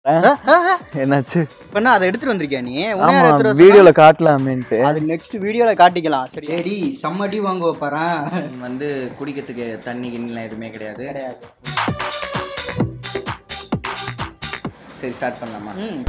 என்னாச்சு இப்ப என்ன அதை எடுத்துட்டு வந்திருக்கியா நீ உன்னை ஆமா யார் எடுத்துட்டு வர வீடியோல காட்டலாமேன்ட்டு சொன்னா? அது நெக்ஸ்ட் வீடியோல காட்டிக்கலாம் சரி ஏடி செம்ம அடி வாங்குவ பாறேன் வந்து குடிக்கிறதுக்கு தண்ணி கிண்ணிலாம் எதுவுமே கிடையாது கிடையாது சரி ஸ்டார்ட் பண்ணலாமா ம்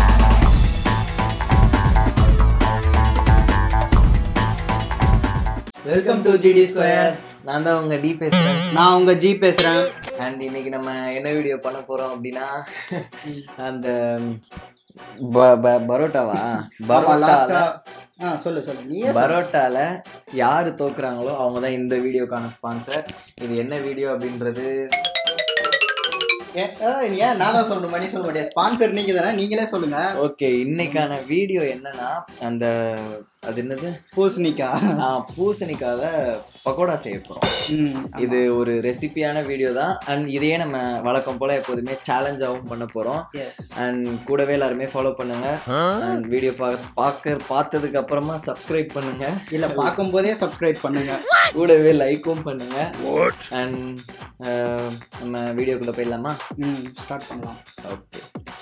வெல்கம் டு ஜிடி ஸ்கொயர் நான் தான் உங்க டி பேசுறேன் நான் உங்க ஜி பேசுறேன் அண்ட் இன்னைக்கு நம்ம என்ன வீடியோ பண்ண போறோம் அப்படின்னா அந்த ப- ப- பரோட்டாவா லாஸ்டா பரோட்டால ஆ சொல்லு சொல்லு நீயே பரோட்டால யாரு தோக்குறாங்களோ அவங்க தான் இந்த வீடியோக்கான ஸ்பான்சர் இது என்ன வீடியோ அப்படின்றது ஏ- ஏய், நீ ஏன் நான் தான் சொல்லணுமா நீ சொல்ல மாட்டியா ஸ்பான்சர் நீங்க தானே நீங்களே சொல்லுங்க ஓகே இன்னைக்கான வீடியோ என்னன்னா அந்த அது என்னது பூசணிக்கா ஆ, பூசணிக்காக பக்கோடா செய்ய போறோம் ம் இது ஒரு ரெசிபியான வீடியோ தான் அண்ட் இதையே நம்ம வழக்கம் போல எப்போதுமே சேலஞ்சாகவும் பண்ண போறோம் எஸ் அண்ட் கூடவே எல்லாருமே ஃபாலோ பண்ணுங்க அண்ட் வீடியோ பார்க்க பார்த்ததுக்கு அப்புறமா சப்ஸ்கிரைப் பண்ணுங்க இல்ல பார்க்கும் போதே சப்ஸ்கிரைப் பண்ணுங்க கூடவே லைக்கும் பண்ணுங்க அண்ட் நம்ம வீடியோக்குள்ள போயிடலாமா ம் ஸ்டார்ட் பண்ணலாம் ஓகே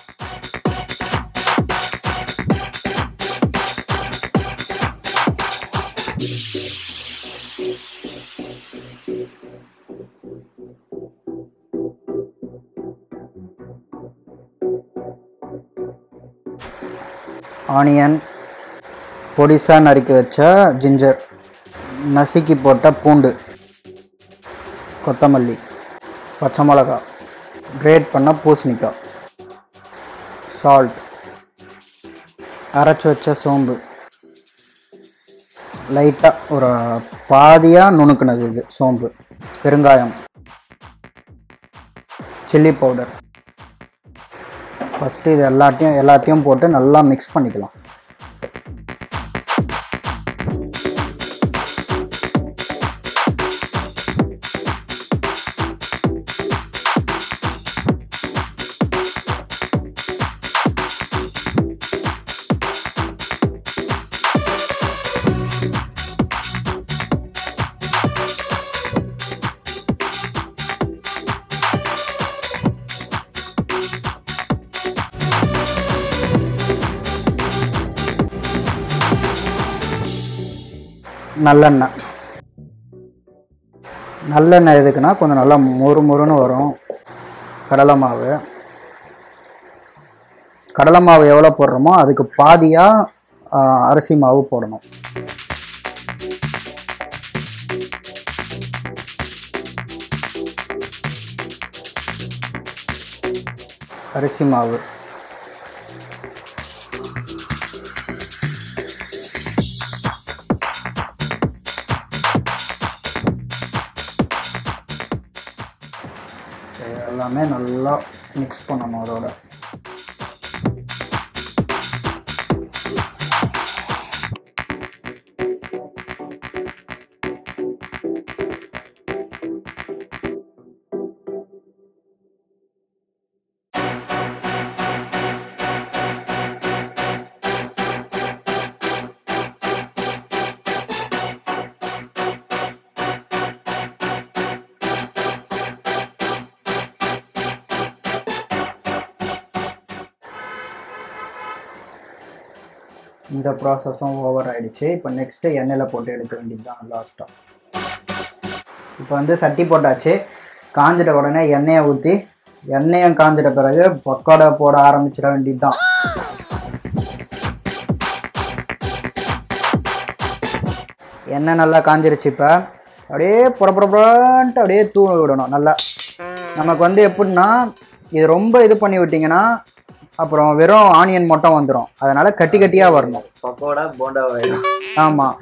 ஆனியன் பொடிசா நறுக்கி வச்ச ஜிஞ்சர் நசுக்கி போட்ட பூண்டு கொத்தமல்லி பச்சை மிளகா கிரேட் பண்ண பூசணிக்காய் சால்ட் அரைச்சி வச்ச சோம்பு லைட்டாக ஒரு பாதியாக நுணுக்குனது இது சோம்பு பெருங்காயம் சில்லி பவுடர் ஃபஸ்ட்டு இது எல்லாத்தையும் எல்லாத்தையும் போட்டு நல்லா மிக்ஸ் பண்ணிக்கலாம் நல்லெண்ணெய் நல்லெண்ணெய் எதுக்குன்னா கொஞ்சம் நல்லா மொறு மொறுன்னு வரும் கடலை மாவு கடலை மாவு எவ்வளோ போடுறோமோ அதுக்கு பாதியாக அரிசி மாவு போடணும் அரிசி மாவு இது எல்லாமே நல்லா மிக்ஸ் பண்ணணும் அதோட இந்த ப்ராசஸும் ஓவர் ஆயிடுச்சு இப்போ நெக்ஸ்ட்டு எண்ணெயில் போட்டு எடுக்க வேண்டியது தான் லாஸ்ட்டாக இப்போ வந்து சட்டி போட்டாச்சு காஞ்சிட்ட உடனே எண்ணெயை ஊற்றி எண்ணெயும் காஞ்சிட்ட பிறகு பக்கோடா போட ஆரம்பிச்சிட வேண்டியது தான் எண்ணெய் நல்லா காஞ்சிருச்சு இப்போ அப்படியே புறப்புறப்புறன்ட்டு அப்படியே தூள விடணும் நல்லா நமக்கு வந்து எப்படின்னா இது ரொம்ப இது பண்ணி விட்டிங்கன்னா அப்புறம் வெறும் ஆனியன் மட்டும் வந்துடும் அதனால கட்டி கட்டியாக வரணும் பக்கோடா போண்டா ஆயிடும் ஆமாம்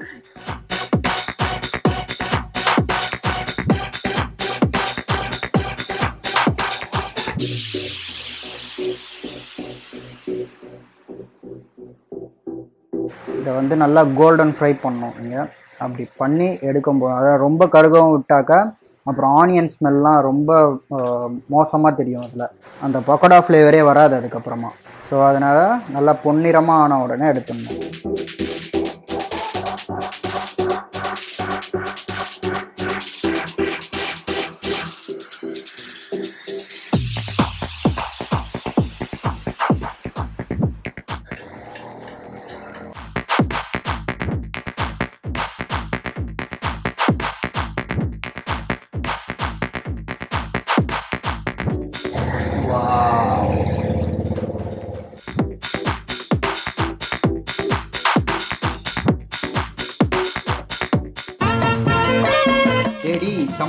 இதை வந்து நல்லா கோல்டன் ஃப்ரை பண்ணணும் நீங்கள் அப்படி பண்ணி எடுக்கும்போது அதாவது ரொம்ப கருகவும் விட்டாக்கா அப்புறம் ஆனியன் ஸ்மெல்லாம் ரொம்ப மோசமாக தெரியும் அதில் அந்த பக்கோடா ஃப்ளேவரே வராது அதுக்கப்புறமா ஸோ அதனால் நல்லா பொன்னிறமாக ஆன உடனே எடுத்துடணும்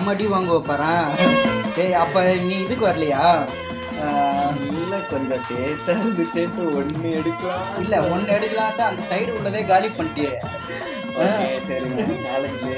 செம்ம அடி வாங்குவ பாரேன் ஏய் அப்போ நீ இதுக்கு வரலையா ஆஹ், இல்ல கொஞ்சம் டேஸ்டா இருந்துச்சுன்ட்டு ஒண்ணு எடுக்கலாம் இல்ல ஒன்று எடுக்கலான்ட்டு அந்த சைடு உள்ளதே காலி பண்ணிட்டியே ஓகே சரிங்க சேலஞ்சு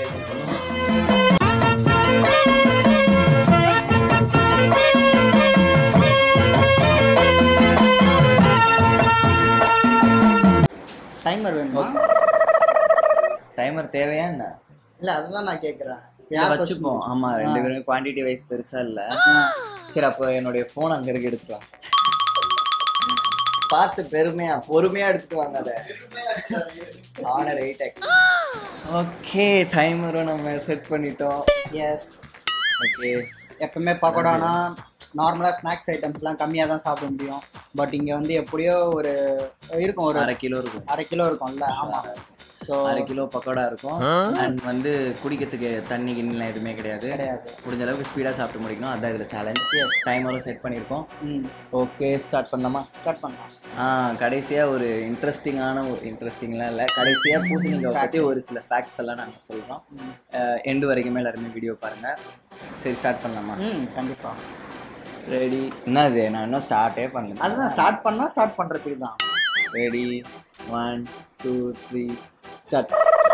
டைமர் வேணுமா டைமர் தேவையா என்ன இல்ல அதுதான் நான் கேட்குறேன் இல்ல, வச்சுப்போம் ஆமா ரெண்டு பேரும் குவாண்டிட்டி வைஸ் பெருசா இல்ல சரி அப்போ என்னுடைய போன் அங்க இருக்கு எடுத்துக்கலாம் பார்த்து பெருமையா பொறுமையா எடுத்துட்டு வாங்க அதை ஆனர் எயிட் எக்ஸ் ஓகே டைமரும் நம்ம செட் பண்ணிட்டோம் எஸ் ஓகே எப்பவுமே பக்கோடானா நார்மலாக ஸ்நாக்ஸ் ஐட்டம்ஸ்லாம் கம்மியாக தான் சாப்பிட முடியும் பட் இங்கே வந்து எப்படியோ ஒரு இருக்கும் ஒரு அரை கிலோ இருக்கும் அரை கிலோ இருக்கும்ல ஆமாம் ஸோ அரை கிலோ பக்கோடா இருக்கும் அண்ட் வந்து குடிக்கிறதுக்கு தண்ணி கிண்ணிலாம் எதுவுமே கிடையாது கிடையாது முடிஞ்ச அளவுக்கு ஸ்பீடாக சாப்பிட்டு முடிக்கணும் அதான் இதில் சேலஞ்ச் டைமரும் செட் பண்ணியிருக்கோம் ம் ஓகே ஸ்டார்ட் பண்ணலாமா ஸ்டார்ட் பண்ணலாம் ஆ கடைசியாக ஒரு இன்ட்ரெஸ்டிங்கான ஒரு இன்ட்ரெஸ்டிங்லாம் இல்லை கடைசியாக பூசணிக்காவை பற்றி ஒரு சில ஃபேக்ட்ஸ் எல்லாம் நாங்கள் சொல்கிறோம் எண்டு வரைக்குமே எல்லாருமே வீடியோ பாருங்கள் சரி ஸ்டார்ட் பண்ணலாமா ம் கண்டிப்பாக ரெடி என்னது நான் இன்னும் ஸ்டார்ட்டே பண்ணல அதுதான் ஸ்டார்ட் பண்ணால் ஸ்டார்ட் பண்ணுறதுக்கு தான் ready one two three start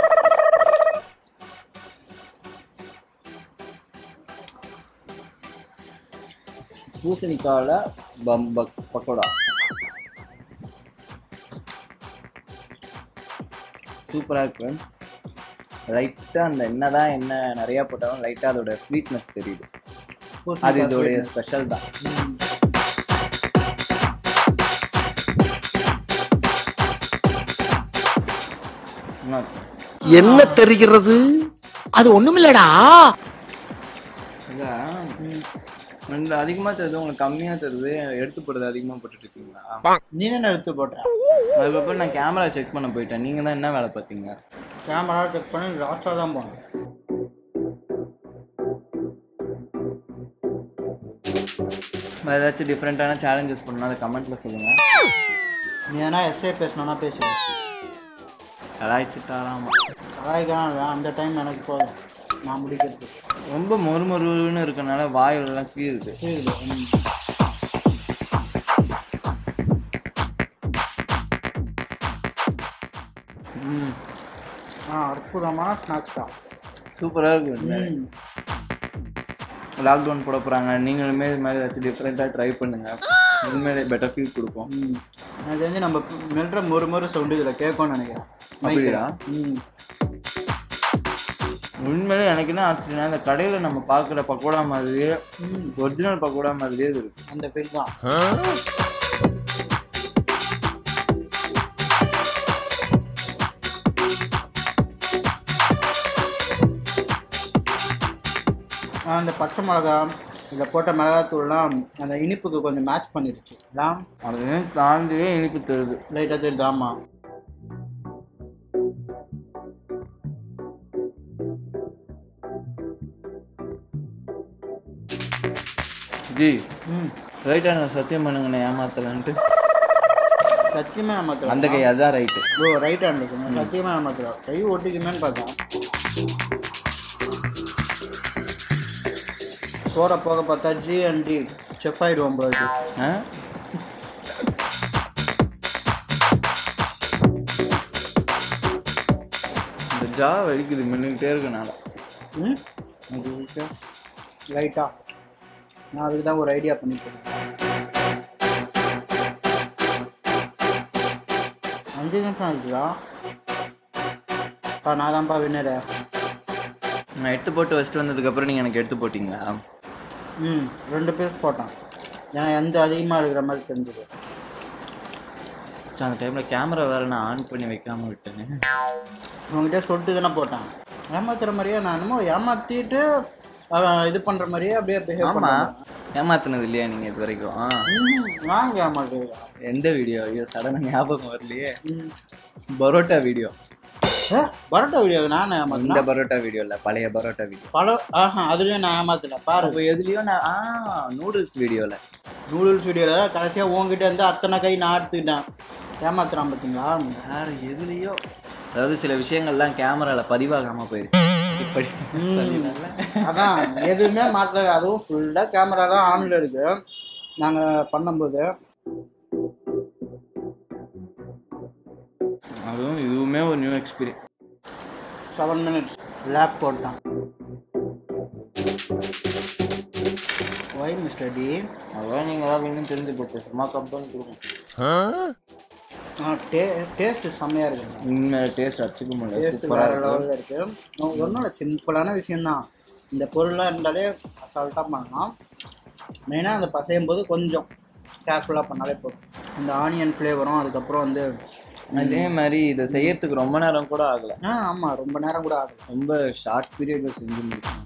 பூசணிக்காவில் பம்பக் பக்கோடா சூப்பராக இருக்கு லைட்டாக அந்த என்னதான் என்ன நிறையா போட்டாலும் லைட்டாக அதோட ஸ்வீட்னஸ் தெரியுது அது இதோடைய ஸ்பெஷல் தான் இன்னும் என்ன தெரிகிறது அது ஒண்ணுமில்லடா இல்ல ரெண்டு அதிகமாக தருது உங்களுக்கு கம்மியாக தருது எடுத்து போடுறது அதிகமாக போட்டுட்டு இருக்கீங்களா நீ தானே எடுத்து போட்ட அதுக்கப்புறம் நான் கேமரா செக் பண்ண போயிட்டேன் நீங்கள் தான் என்ன வேலை பார்த்தீங்க கேமரா செக் பண்ணி லாஸ்ட்டாக தான் போனேன் வேறு ஏதாச்சும் டிஃப்ரெண்ட்டான சேலஞ்சஸ் பண்ணால் அதை கமெண்ட்டில் சொல்லுங்கள் நீ எதனா எஸ்ஏ பேசணும்னா பேசு கலாய்ச்சிட்டாராமா கலாய்க்கலாம் இல்லை அந்த டைம் எனக்கு போதும் நான் முடிக்கிறது ரொம்ப மொறுமொருன்னு இருக்கனால வாயிலெல்லாம் கீறுது புரியுது ம். ம் ஆ அற்புதமான ஸ்நாக்ஸ் தான் சூப்பராக இருக்கு ம் லாக்டவுன் போட போகிறாங்க நீங்களுமே இது மாதிரி ஏதாச்சும் டிஃப்ரெண்ட்டாக ட்ரை பண்ணுங்கள் உண்மையிலே பெட்டர் ஃபீல் கொடுக்கும் ம் அது வந்து நம்ம மெல்ற மொறு மொறு சவுண்டு இதில் கேட்கும்னு நினைக்கிறேன் அப்படியா ம் உண்மையிலே எனக்கு என்ன ஆச்சுன்னா இந்த கடையில் நம்ம பார்க்குற பக்கோடா மாதிரியே ம் ஒரிஜினல் பக்கோடா மாதிரியே இது இருக்கு அந்த ஃபீல் தான் ஆ, அந்த பச்சை மிளகா இதில் போட்ட மிளகாத்தூள்லாம் அந்த இனிப்புக்கு கொஞ்சம் மேட்ச் பண்ணிடுச்சு தான் அதையும் தாண்டியே இனிப்பு தருது லைட்டாக தெரியுது ஆமாம் ஜி ம் ரைட்டா நான் சத்தியம் பண்ணுங்கண்ணே ஏமாத்தலன்ட்டு சத்தியமாக ஏமாத்துறோம் அந்த கை அதான் ரைட்டு ஓ ரைட் ஹேண்ட் இருக்குங்க சத்தியமாக ஏமாத்துறோம் கை ஒட்டிக்குமேன்னு பார்த்தேன் போகிற போக பார்த்தா ஜி அண்ட் டி செஃப் ஆகிடுவோம் போது ஆ இந்த ஜா வலிக்குது மின்னுக்கிட்டே இருக்கனால ம் உங்களுக்கு லைட்டாக நான் அதுக்கு தான் ஒரு ஐடியா பண்ணிக்கிறேன் அஞ்சு நிமிஷம் ஆச்சுதா பா நான் தான்ப்பா வின்னரு நான் எடுத்து போட்டு வச்சுட்டு வந்ததுக்கப்புறம் நீங்கள் எனக்கு எடுத்து போட்டிங்களா ம் ரெண்டு பீஸ் போட்டேன் ஏன்னா எந்த அதிகமாக இருக்கிற மாதிரி தெரிஞ்சுது சரி, அந்த டைமில் கேமரா வேறு நான் ஆன் பண்ணி வைக்காம விட்டேனே உங்ககிட்ட சொல்லிட்டு தானே போட்டேன் ஏமாத்துற மாதிரியே நான் என்னமோ ஏமாத்திட்டு அவன் இது பண்ணுற மாதிரியே அப்படியே பிஹேவ் ஆமாம் பண்ணான் ஏமாத்துனது இல்லையா நீங்கள் இது வரைக்கும் ஆ வாங்க ஏமாத்துறீங்க எந்த வீடியோ ஐயோ சடனாக ஞாபகம் வரலையே பரோட்டா வீடியோ ஏ பரோட்டா வீடியோ நான் ஏமாத்தினா இந்த பரோட்டா வீடியோ இல்லை பழைய பரோட்டா வீடியோ பல ஆஹா அதுலேயும் நான் ஏமாத்தல பாரு அப்போ எதுலேயோ நான் ஆ நூடுல்ஸ் வீடியோவில் நூடுல்ஸ் வீடியோவில் கடைசியாக உங்ககிட்ட இருந்து அத்தனை கை நான் எடுத்துக்கிட்டேன் ஏமாத்துறான் பார்த்தீங்களா வேறு எதுலேயோ அதாவது சில விஷயங்கள்லாம் கேமராவில் பதிவாகாமல் போயிடுச்சு இப்படி சொல்லிடலாம்ல? அதான் எதுவுமே மாற்றல அதுவும் ஃபுல்லாக கேமராலாம் ஆனில் இருக்கு நாங்கள் பண்ணும்போது அதுவும் இதுவுமே ஒரு new experience seven minutes lab coat தான் ஒய் மிஸ்டர் டி அதான் நீங்கள் தான் இன்னும் தெரிஞ்சு போட்டு சும்மா கம்பெனி கொடுக்கும் டே டேஸ்ட் செம்மையாக இருக்குங்க உண்மை டேஸ்ட் அடிச்சுக்க முடியல டேஸ்ட் சூப்பராக வேறு இருக்கும் லெவலில் இருக்குது ஒன்றும் இல்லை சிம்பிளான விஷயம்தான் இந்த பொருள்லாம் இருந்தாலே அசால்ட்டாக பண்ணலாம் மெயினாக அந்த பசையும் போது கொஞ்சம் கேர்ஃபுல்லாக பண்ணாலே போதும் இந்த ஆனியன் ஃப்ளேவரும் அதுக்கப்புறம் வந்து அதே மாதிரி இதை செய்யறதுக்கு ரொம்ப நேரம் கூட ஆகல ஆ ஆமாம் ரொம்ப நேரம் கூட ஆகுது ரொம்ப ஷார்ட் பீரியட்ல செஞ்சு முடிச்சோம்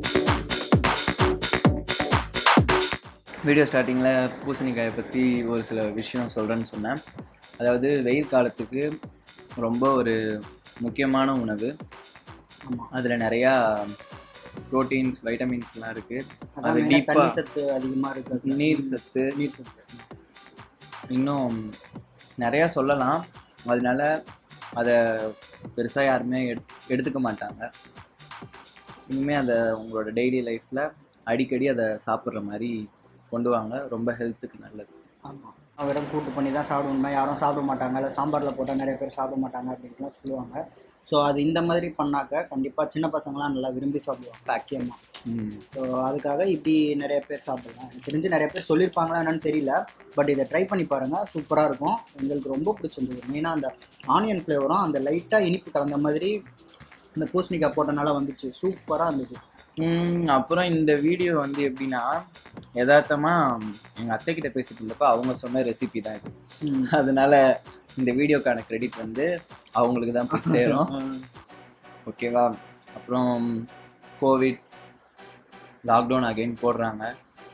வீடியோ ஸ்டார்டிங்கில் பூசணிக்காயை பற்றி ஒரு சில விஷயம் சொல்கிறேன்னு சொன்னேன் அதாவது வெயில் காலத்துக்கு ரொம்ப ஒரு முக்கியமான உணவு ஆமாம் அதில் நிறையா ப்ரோட்டீன்ஸ் வைட்டமின்ஸ்லாம் இருக்குது அதான் அது main ஆ தண்ணி டீப்பாக சத்து அதிகமாக இருக்குது நீர் சத்து நீர் சத்து இன்னும் நிறையா சொல்லலாம் அதனால அதை பெருசாக யாருமே எடு எடுத்துக்க மாட்டாங்க இனிமேல் அதை உங்களோட டெய்லி லைஃப்பில் அடிக்கடி அதை சாப்பிட்ற மாதிரி கொண்டு வாங்க ரொம்ப ஹெல்த்துக்கு நல்லது ஆமாம் வெறும் கூட்டு பண்ணி தான் சாப்பிடணுமா யாரும் சாப்பிட மாட்டாங்க இல்லை சாம்பாரில் போட்டால் நிறைய பேர் சாப்பிட மாட்டாங்க அப்படின்ட்டுலாம் சொல்லுவாங்க ஸோ அது இந்த மாதிரி பண்ணாக்க கண்டிப்பாக சின்ன பசங்களாம் நல்லா விரும்பி சாப்பிடுவாங்க பாக்கியமாக ம் ஸோ அதுக்காக இப்படி நிறைய பேர் சாப்பிடலாம் எனக்கு தெரிஞ்சு நிறைய பேர் சொல்லியிருப்பாங்களா என்னன்னு தெரியல பட் இதை ட்ரை பண்ணி பாருங்கள் சூப்பராக இருக்கும் எங்களுக்கு ரொம்ப பிடிச்சிருந்தது மெயினாக அந்த ஆனியன் ஃப்ளேவரும் அந்த லைட்டாக இனிப்பு கலந்த மாதிரி இந்த பூசணிக்காய் போட்டனால வந்துச்சு சூப்பராக இருந்தது ம், அப்புறம் இந்த வீடியோ வந்து எப்படின்னா யதார்த்தமாக எங்கள் அத்தைக்கிட்ட பேசிட்டு இருந்தப்போ அவங்க சொன்ன ரெசிபி தான் இது ம். அதனால இந்த வீடியோக்கான கிரெடிட் வந்து அவங்களுக்கு தான் போய் சேரும் ஓகேவா அப்புறம் கோவிட் லாக்டவுன் அகைன் போடுறாங்க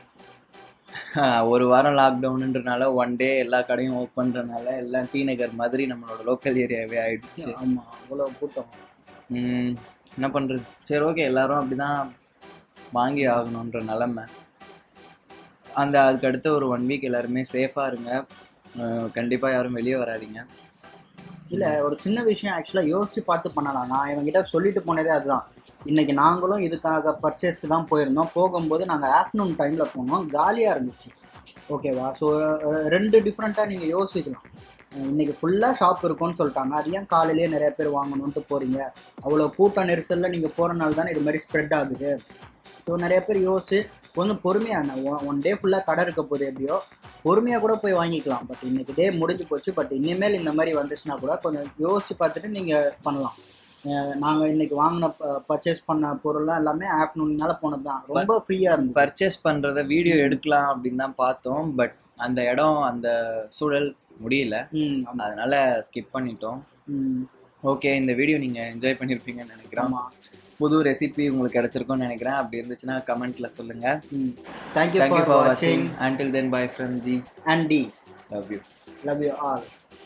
ஒரு வாரம் லாக்டவுனுன்றனால ஒன் டே எல்லா கடையும் ஓப்பன்றனால எல்லாம் டி நகர் மாதிரி நம்மளோட லோக்கல் ஏரியாவே ஆயிடுச்சு ஆமாம் அவ்வளோ கூட்டம் ம், என்ன பண்ணுறது சரி ஓகே எல்லாரும் அப்படிதான் வாங்கி ஆகணுன்ற நிலமை அந்த அதுக்கு அடுத்த ஒரு ஒன் வீக் எல்லாருமே சேஃபாக இருங்க கண்டிப்பாக யாரும் வெளியே வராதீங்க இல்லை ஒரு சின்ன விஷயம் ஆக்சுவலாக யோசிச்சு பார்த்து பண்ணலாம் நான் இவங்ககிட்ட சொல்லிட்டு போனதே அதுதான் இன்னைக்கு நாங்களும் இதுக்காக பர்ச்சேஸ்க்கு தான் போயிருந்தோம் போகும்போது நாங்கள் ஆஃப்டர்நூன் டைமில் போனோம் காலியாக இருந்துச்சு ஓகேவா ஸோ ரெண்டு டிஃப்ரெண்ட்டாக நீங்கள் யோசிக்கலாம் அஹ் இன்னைக்கு ஃபுல்லாக ஷாப் இருக்கும்னு சொல்லிட்டாங்க அது ஏன் காலையிலேயே நிறைய பேர் வாங்கணுன்ட்டு போகிறீங்க அவ்வளோ கூட்ட நெரிசலில் நீங்கள் போகிறனால தானே இது மாதிரி ஸ்ப்ரெட் ஆகுது ஸோ நிறைய பேர் யோசிச்சு கொஞ்சம் பொறுமையாக ஒன் டே ஃபுல்லாக கடை இருக்க போகுது எப்படியோ பொறுமையாக கூட போய் வாங்கிக்கலாம் பட் இன்னைக்கு டே முடிஞ்சு போச்சு பட் இனிமேல் இந்த மாதிரி வந்துச்சுன்னா கூட கொஞ்சம் யோசிச்சு பார்த்துட்டு நீங்கள் பண்ணலாம் நாங்கள் இன்னைக்கு வாங்கின பர்ச்சேஸ் பண்ண பொருள்லாம் எல்லாமே ஆஃப்டர்நூன்னால போனது தான் ரொம்ப ஃப்ரீயாக இருந்தது பர்ச்சேஸ் பண்ணுறத வீடியோ எடுக்கலாம் அப்படின்னு தான் பார்த்தோம் பட் அந்த இடம் அந்த சூழல் முடியல ம் ஆமாம் அதனால ஸ்கிப் பண்ணிட்டோம் ம் ஓகே இந்த வீடியோ நீங்கள் என்ஜாய் பண்ணியிருப்பீங்கன்னு நினைக்கிறேன் ஆமாம் புது ரெசிபி உங்களுக்கு கிடைச்சிருக்கும்னு நினைக்கிறேன் அப்படி இருந்துச்சுன்னா கமெண்ட்ல சொல்லுங்க ம் தேங்க்யூ தேங்க்யூ ஃபார் ஃபார் வாட்சிங் வாட்சிங் until then by from G and D love you love you all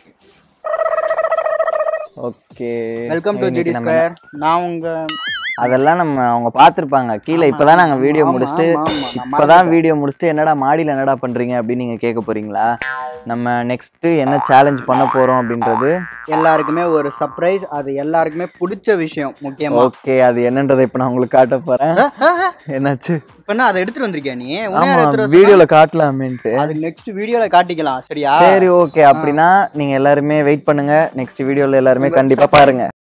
okay welcome to GT square நான் உங்கள் அதெல்லாம் நம்ம அவங்க பார்த்துருப்பாங்க கீழே இப்போதான் நாங்கள் வீடியோ ஆமா, முடிச்சுட்டு ஆமா, ஆமா. நான் இப்போதான் வீடியோ முடிச்சுட்டு என்னடா மாடியில் என்னடா பண்ணுறீங்க அப்படின்னு நீங்கள் கேட்க போறீங்களா நம்ம நெக்ஸ்ட்டு என்ன சேலஞ்ச் பண்ண போகிறோம் அப்படின்றது எல்லாருக்குமே ஒரு சர்ப்ரைஸ் அது எல்லாருக்குமே பிடிச்ச விஷயம் முக்கியமாக ஓகே அது என்னன்றதை இப்போ நான் உங்களுக்கு காட்ட போகிறேன் என்னாச்சு இப்போ என்ன அதை எடுத்துட்டு வந்திருக்கியா நீ உன்னைய ஆமாம் எடுத்துட்டு வர வீடியோவில் காட்டலாமேன்ட்டு சொன்னா? அது நெக்ஸ்ட் வீடியோல காட்டிக்கலாம் சரியா சரி ஓகே அப்படின்னா நீங்கள் எல்லாருமே வெயிட் பண்ணுங்க நெக்ஸ்ட் வீடியோவில் எல்லாருமே கண்டிப்பாக பாருங்க